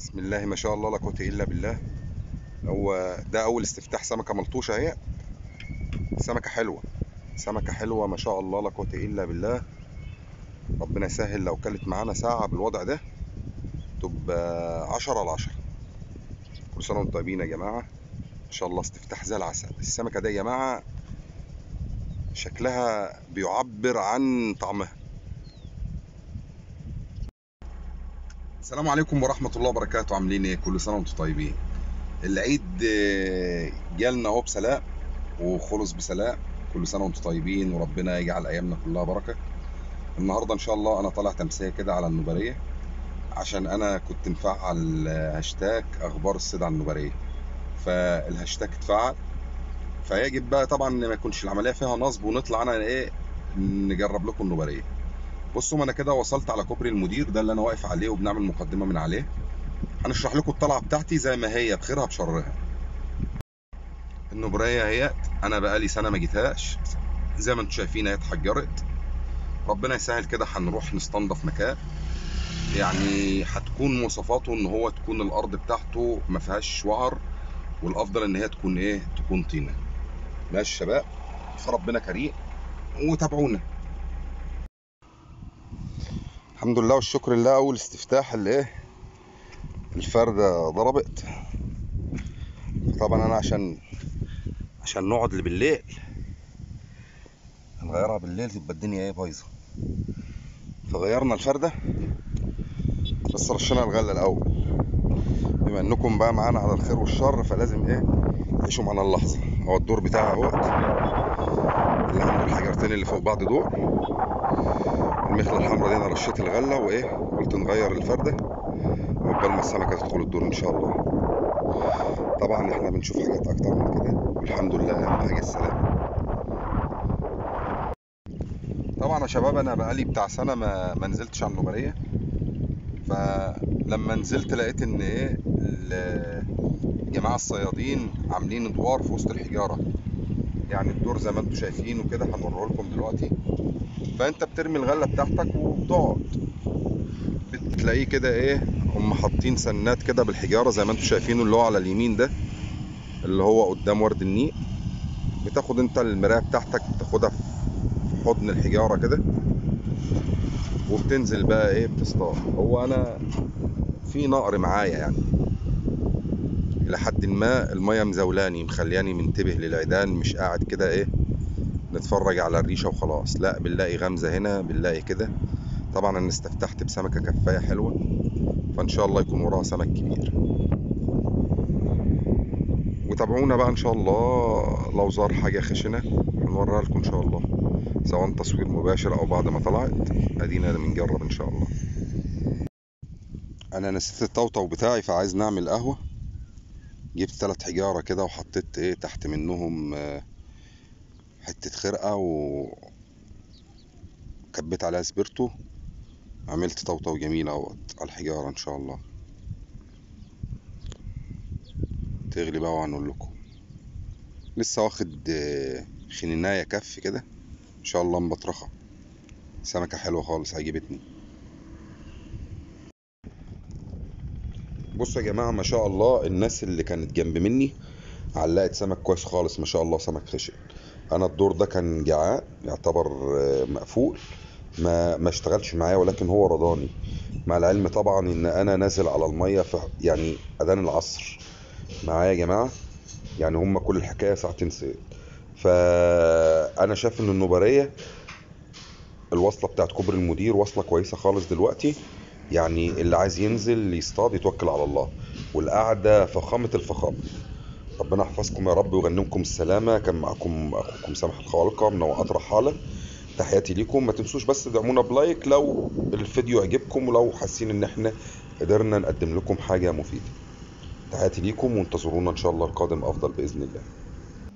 بسم الله ما شاء الله لا قوة إلا بالله هو ده أول استفتاح سمكة ملطوشة اهي سمكة حلوة سمكة حلوة ما شاء الله لا قوة إلا بالله ربنا يسهل لو كلت معانا ساعة بالوضع ده تبقى عشرة على عشرة كل سنة وانتم طيبين يا جماعة ما شاء الله استفتاح زي العسل السمكة دي يا جماعة شكلها بيعبر عن طعمها السلام عليكم ورحمة الله وبركاته عاملين ايه كل سنة وانتم طيبين العيد آه، جالنا اهو بسلام وخلص بسلام كل سنة وانتم طيبين وربنا يجعل ايامنا كلها بركة النهاردة ان شاء الله انا طالع تمسية كده على النوبرية عشان انا كنت مفعل آه، هاشتاج اخبار الصيد على النوبرية فالهاشتاج اتفعل فيجب بقى طبعا ان ما يكونش العملية فيها نصب ونطلع انا ايه نجرب لكم النوبرية بصوا ما انا كده وصلت على كوبري المدير ده اللي انا واقف عليه وبنعمل مقدمه من عليه هنشرح لكم الطلعه بتاعتي زي ما هي بخيرها بشرها النبريه اهيت انا بقالي سنه ما جيتهاش زي ما انتم شايفين اهي اتحجرت ربنا يسهل كده هنروح نستنضف مكان يعني هتكون مواصفاته ان هو تكون الارض بتاعته ما فيهاش وعر والافضل ان هي تكون ايه تكون طينه ماشي يا شباب فربنا كريم وتابعونا الحمد لله والشكر لله اول استفتاح اللي ايه الفردة ضربت طبعا انا عشان عشان نقعد بالليل هنغيرها بالليل تبقى الدنيا ايه بايظه فغيرنا الفردة بس رشينا الغلة الاول بما انكم بقى معانا على الخير والشر فلازم ايه تعيشوا معانا اللحظة هو الدور بتاعها اهوت اللي عنده الحجرتين اللي فوق بعض دول المخلة الحمراء دي انا رشيت الغلة وايه قلت نغير الفردة وقبل ما السمكة تدخل الدور ان شاء الله طبعا احنا بنشوف حاجات اكتر من كده والحمد لله اهم حاجة السلامة طبعا يا شباب انا بقالي بتاع سنة ما ما نزلتش على النوبرية فلما نزلت لقيت ان ايه ال- جماعة الصيادين عاملين ادوار في وسط الحجارة يعني الدور زي ما انتم شايفين وكده هنوريه لكم دلوقتي فانت بترمي الغله بتاعتك وبتقعد بتلاقيه كده ايه هم حاطين سنات كده بالحجاره زي ما انتم شايفينه اللي هو على اليمين ده اللي هو قدام ورد النيل بتاخد انت المرايه بتاعتك بتاخدها في حضن الحجاره كده وبتنزل بقى ايه بتصطاد هو انا في نقر معايا يعني الى حد ما الميه مزولاني مخلياني منتبه للعيدان مش قاعد كده ايه نتفرج على الريشه وخلاص لا بنلاقي غمزه هنا بنلاقي كده طبعا انا استفتحت بسمكه كفايه حلوه فان شاء الله يكون وراها سمك كبير وتابعونا بقى ان شاء الله لو ظهر حاجه خشنه هنوريها لكم ان شاء الله سواء تصوير مباشر او بعد ما طلعت ادينا بنجرب ان شاء الله انا نسيت الطوطو بتاعي فعايز نعمل قهوه جبت ثلاث حجاره كده وحطيت ايه تحت منهم آه، حتة خرقة وكبيت عليها سبيرتو عملت طوطو جميل اهوت على الحجارة ان شاء الله تغلي بقى وهنقول لكم لسه واخد آه، خنيناية كف كده ان شاء الله مبطرخة سمكة حلوة خالص عجبتني بصوا يا جماعة ما شاء الله الناس اللي كانت جنب مني علقت سمك كويس خالص ما شاء الله سمك خشن انا الدور ده كان جعان يعتبر آه، مقفول ما ما اشتغلش معايا ولكن هو رضاني مع العلم طبعا ان انا نازل على الميه في يعني اذان العصر معايا يا جماعه يعني هم كل الحكايه ساعتين صيد فانا شايف ان النوبريه الوصله بتاعت كوبري المدير وصله كويسه خالص دلوقتي يعني اللي عايز ينزل يصطاد يتوكل على الله والقعده فخامه الفخامه ربنا يحفظكم يا رب ويغنمكم السلامة كان معكم أخوكم سامح الخوالقة من وقت رحالة تحياتي ليكم ما تنسوش بس تدعمونا بلايك لو الفيديو عجبكم ولو حاسين ان احنا قدرنا نقدم لكم حاجة مفيدة تحياتي ليكم وانتظرونا ان شاء الله القادم افضل بإذن الله